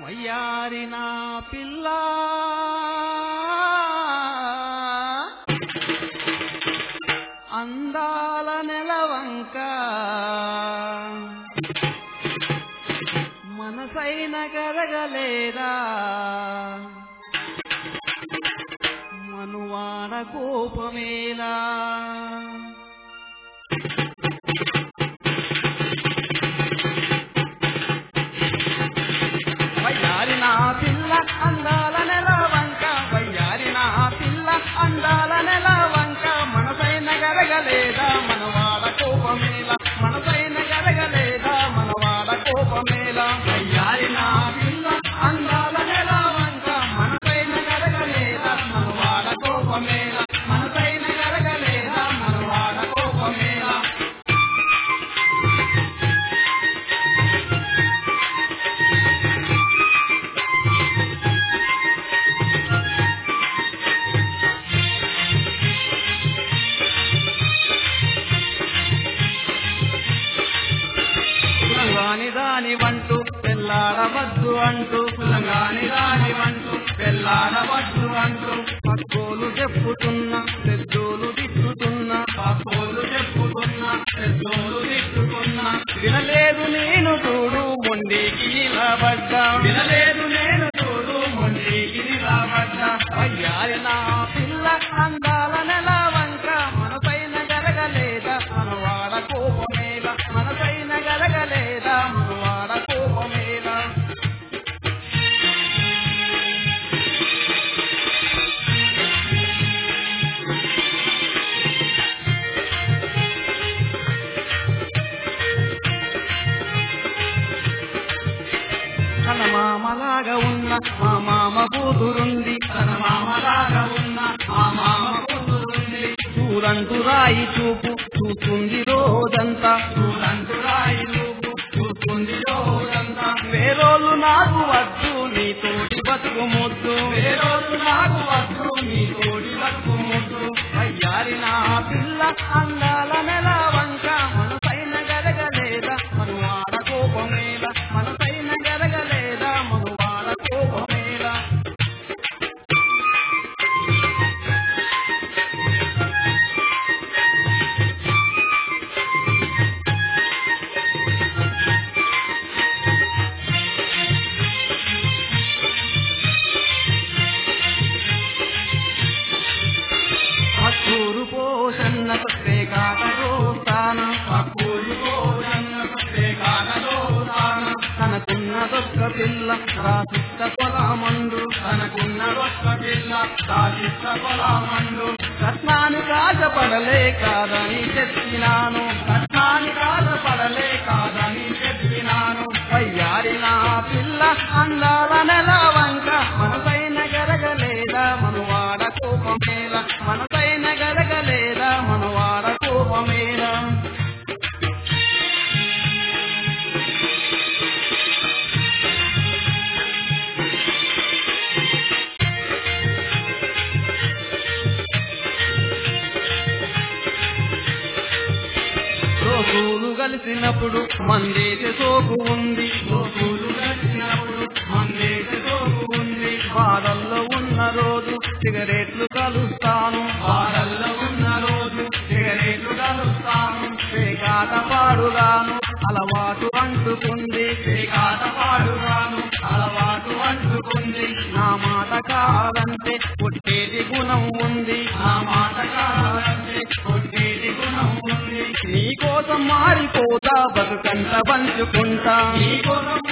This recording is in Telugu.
వయ్యారి నా పిల్ల అందాల నెలవంక మనసైన గరగలేదా మనువాడ కోపమేలా వయ్యారి నా పిల్ల అందాల నెలవంక వయ్యారి నా పిల్ల అందాల నెలవంక మనసైన గరగలేదా మనవాడ కోపమేల మనసైన గరగలేదా మనవాడ కోపమేల వయ్యారి నా పిల్ల అందాల నెలవంక మనసైన గరగలేదా మనవాడ కోపమేల మనసైన గరగలేదా మనవాడ కోపమేల కులంగాని దాని వంటూ పెళ్ళాడవద్దు అంటూ కులంగాని దాని వంటూ పెళ్ళాడవద్దు అంటూ పక్కోలు చెప్పుతున్నా పెద్దోలు తిట్టుతున్నా పక్కోలు చెప్పుతున్నా పెద్దోలు తిట్టుతున్నా వినలేదు నేను చూడు మొండికి నిలబడ్డా వినలేదు నేను చూడు మొండికి నిలబడ్డా అయ్యారి నా పిల్ల అందాల నెల వంక మనపైన జరగలేదా మనవాడ కోపమేలా మనపైన గరగలేదా మనవాడ కోపమేలా తన మామలాగా ఉన్న మా మామ కూతురుంది తన మామలాగా ఉన్న మా మామ కూతురుంది చూరంటు రాయి చూపు చూస్తుంది రోజంతా చూరంటు రాయి చూపు చూస్తుంది రోజంతా వేరోళ్ళు నాకు వద్దు నీతోటి బతుకు ముద్దు వేరోళ్ళు నాకు వద్దు నీతోటి బతుకు ముద్దు అయ్యారి నా పిల్ల అందాల నెల వంక మనసైన గరగలేదా మనువాడ కోపమేలా మనసైన గరగలేదా మనువాడ కోపమేలా పక్కూరు పోషన్న కాక రోస్తాన పక్కూరు పోషన్న కాక రోస్తాన తనకున్నదొక్క పిల్ల రాసిష్ట పొలమండు తనకున్నదొక్క పిల్ల రాసిష్ట పొలమండు కట్నాన్ని కాజపడలే కాదని చెప్పినాను కట్నాన్ని కాజపడలే కాదని చెప్పినాను అయ్యారి నా పిల్ల అందాల నెల వంక మనపైన గరగలేదా మనువాడ కోపమేల మనపైన గరగలేదా మనువాడ కోపమేలా రోజులు కలిసినప్పుడు మందేసే సోకు ఉంది రోజులు కలిసినప్పుడు మందేసే సోకు ఉంది బాధల్లో ఉన్న రోజు సిగరెట్లు కలుస్తాను బాధల్లో ఉన్న రోజు సిగరెట్లు కలుస్తాను పేకాట పాడుగాను అలవాటు అంటుకుంది పేకాట పాడుగాను అలవాటు అంటుకుంది నా మాట కాదంటే కొట్టేది గుణం ఉంది నా మాట కాదంటే కొట్టేది గుణం ఉంది నీ కోసం మారిపోతా బతుకంత పంచుకుంటా నీ కోసం